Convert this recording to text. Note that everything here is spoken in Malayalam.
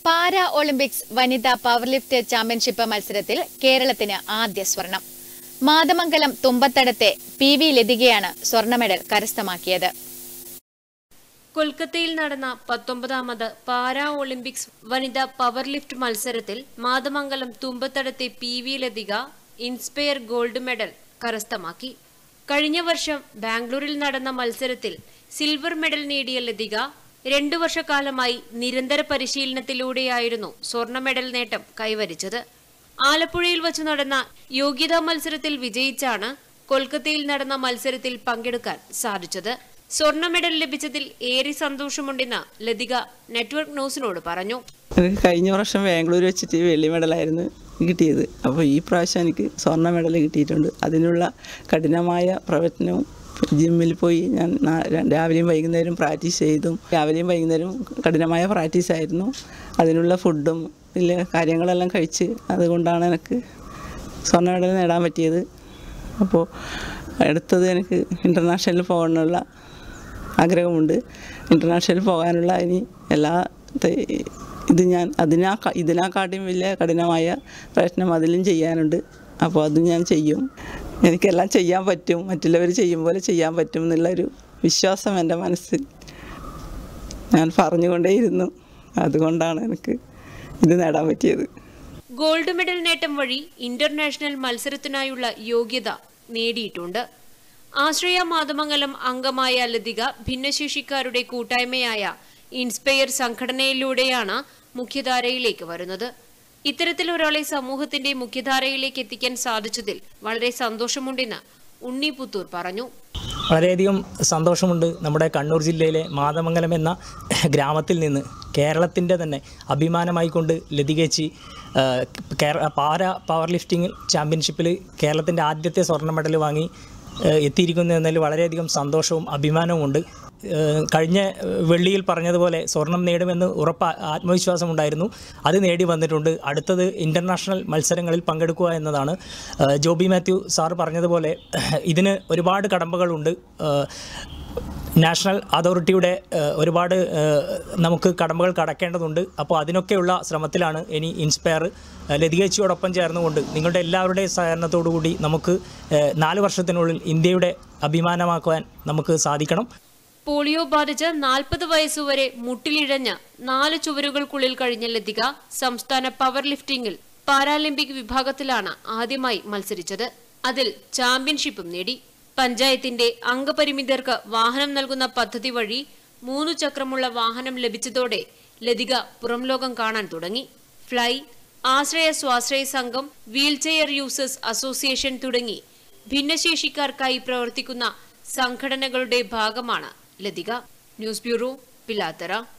പാരാ ഒളിമ്പിക്സ് വനിതാ പവർലിഫ്റ്റ് ചാമ്പ്യൻഷിപ്പ് മത്സരത്തിൽ കേരളത്തിന് ആദ്യ സ്വർണം മാതമംഗലം തുമ്പത്തടത്തെ പി വി ലതികയാണ് സ്വർണ്ണ മെഡൽ കരസ്ഥമാക്കിയത് കൊൽക്കത്തയിൽ നടന്ന പത്തൊമ്പതാമത് പാരാ ഒളിമ്പിക്സ് വനിതാ പവർ ലിഫ്റ്റ് മത്സരത്തിൽ മാതമംഗലം തുമ്പത്തടത്തെ P V Lathika inspire gold medal കരസ്ഥമാക്കി കഴിഞ്ഞ വർഷം ബാംഗ്ലൂരിൽ നടന്ന മത്സരത്തിൽ സിൽവർ മെഡൽ നേടിയ ലതിക രണ്ടു വർഷക്കാലമായി നിരന്തര പരിശീലനത്തിലൂടെയായിരുന്നു സ്വർണ്ണ മെഡൽ നേട്ടം കൈവരിച്ചത് ആലപ്പുഴയിൽ വച്ചു നടന്ന യോഗ്യതാ മത്സരത്തിൽ വിജയിച്ചാണ് കൊൽക്കത്തയിൽ നടന്ന മത്സരത്തിൽ പങ്കെടുക്കാൻ സാധിച്ചത് സ്വർണ്ണ മെഡൽ ലഭിച്ചതിൽ ഏറെ സന്തോഷമുണ്ടെന്ന് ലതിക നെറ്റ്വർക്ക് ന്യൂസിനോട് പറഞ്ഞു എനിക്ക് കഴിഞ്ഞ വർഷം ബാംഗ്ലൂർ വെച്ചിട്ട് വെള്ളി മെഡലായിരുന്നു കിട്ടിയത് അപ്പോൾ ഈ പ്രാവശ്യം എനിക്ക് സ്വർണ്ണ മെഡൽ കിട്ടിയിട്ടുണ്ട് അതിനുള്ള കഠിനമായ പ്രയത്നവും ജിമ്മിൽ പോയി ഞാൻ നാ- രാവിലെയും വൈകുന്നേരം പ്രാക്ടീസ് ചെയ്തും രാവിലെയും വൈകുന്നേരം കഠിനമായ പ്രാക്ടീസ് ആയിരുന്നു അതിനുള്ള ഫുഡും ഇല്ല കാര്യങ്ങളെല്ലാം കഴിച്ച് അതുകൊണ്ടാണ് എനിക്ക് സ്വർണ്ണ മെഡൽ നേടാൻ പറ്റിയത് അപ്പോൾ അടുത്തത് എനിക്ക് ഇൻ്റർനാഷണലിൽ പോകാനുള്ള ആഗ്രഹമുണ്ട് ഇൻ്റർനാഷണലിൽ പോകാനുള്ള ഇനി എല്ലാ ത- ഇത് ഞാൻ അതിനാ ഇതിനെക്കാട്ടിയും വലിയ കഠിനമായ പ്രയത്നം അതിലും ചെയ്യാനുണ്ട് അപ്പോൾ അത് ഞാൻ ചെയ്യും എനിക്കെല്ലാം ചെയ്യാൻ പറ്റും മറ്റുള്ളവർ ചെയ്യും പോലെ ചെയ്യാൻ പറ്റും എന്നുള്ളൊരു വിശ്വാസം എൻ്റെ മനസ്സിൽ ഞാൻ പറഞ്ഞുകൊണ്ടേയിരുന്നു അതുകൊണ്ടാണ് എനിക്ക് ഇത് നേടാൻ പറ്റിയത് ഗോൾഡ് മെഡൽ നേട്ടം വഴി ഇന്റർനാഷണൽ മത്സരത്തിനായുള്ള യോഗ്യത നേടിയിട്ടുണ്ട് ആശ്രയ മാതമംഗലം അംഗമായ ലതിക ഭിന്നശേഷിക്കാരുടെ കൂട്ടായ്മയായ ഇൻസ്പയർ സംഘടനയിലൂടെയാണ് മുഖ്യധാരയിലേക്ക് വരുന്നത് ഇത്തരത്തിൽ ഒരാളെ സമൂഹത്തിന്റെ മുഖ്യധാരയിലേക്ക് എത്തിക്കാൻ സാധിച്ചതിൽ വളരെ സന്തോഷമുണ്ടെന്ന് ഉണ്ണി പുത്തൂർ പറഞ്ഞു വളരെയധികം സന്തോഷമുണ്ട് നമ്മുടെ കണ്ണൂർ ജില്ലയിലെ മാതമംഗലം എന്ന ഗ്രാമത്തിൽ നിന്ന് കേരളത്തിൻ്റെ തന്നെ അഭിമാനമായിക്കൊണ്ട് ലതികേച്ചി ആ, കേര പാര പവർ ലിഫ്റ്റിംഗ് ചാമ്പ്യൻഷിപ്പിൽ കേരളത്തിൻ്റെ ആദ്യത്തെ സ്വർണ്ണ മെഡൽ വാങ്ങി ആ, എത്തിയിരിക്കുന്നു എന്നതിൽ വളരെയധികം സന്തോഷവും അഭിമാനവുമുണ്ട് ആ, കഴിഞ്ഞ വെള്ളിയിൽ പറഞ്ഞതുപോലെ സ്വർണം നേടുമെന്ന് ഉറപ്പ് ആത്മവിശ്വാസം ഉണ്ടായിരുന്നു അത് നേടി വന്നിട്ടുണ്ട് അടുത്തത് ഇൻ്റർനാഷണൽ മത്സരങ്ങളിൽ പങ്കെടുക്കുക എന്നതാണ് ആ, ജോബി മാത്യു സാർ പറഞ്ഞതുപോലെ ഇതിന് ഒരുപാട് കടമ്പകളുണ്ട് ആ, നാഷണൽ അതോറിറ്റിയുടെ ആ, ഒരുപാട് ആ, നമുക്ക് കടമ്പകൾ കടക്കേണ്ടതുണ്ട് അപ്പോൾ അതിനൊക്കെയുള്ള ശ്രമത്തിലാണ് ഇനി ഇൻസ്പയർ ലതികേച്ചിയോടൊപ്പം ചേർന്നുകൊണ്ട് നിങ്ങളുടെ എല്ലാവരുടെയും സഹകരണത്തോടു കൂടി നമുക്ക് ആ, നാല് വർഷത്തിനുള്ളിൽ ഇന്ത്യയുടെ അഭിമാനമാക്കുവാൻ നമുക്ക് സാധിക്കണം പോളിയോ ബാധിച്ച് നാൽപ്പത് വയസ്സുവരെ മുട്ടിലിഴഞ്ഞ് നാല് ചുവരുകൾക്കുള്ളിൽ കഴിഞ്ഞ ലതിക സംസ്ഥാന പവർ ലിഫ്റ്റിംഗിൽ പാരാലിമ്പിക് വിഭാഗത്തിലാണ് ആദ്യമായി മത്സരിച്ചത് അതിൽ ചാമ്പ്യൻഷിപ്പും നേടി പഞ്ചായത്തിന്റെ അംഗപരിമിതർക്ക് വാഹനം നൽകുന്ന പദ്ധതി വഴി മൂന്നു ചക്രമുള്ള വാഹനം ലഭിച്ചതോടെ ലതിക പുറംലോകം കാണാൻ തുടങ്ങി ഫ്ലൈ ആശ്രയ സ്വാശ്രയ സംഘം വീൽചെയർ യൂസേഴ്സ് അസോസിയേഷൻ തുടങ്ങി ഭിന്നശേഷിക്കാർക്കായി പ്രവർത്തിക്കുന്ന സംഘടനകളുടെ ഭാഗമാണ് ലതിക ന്യൂസ് ബ്യൂറോ പിലാത്തറ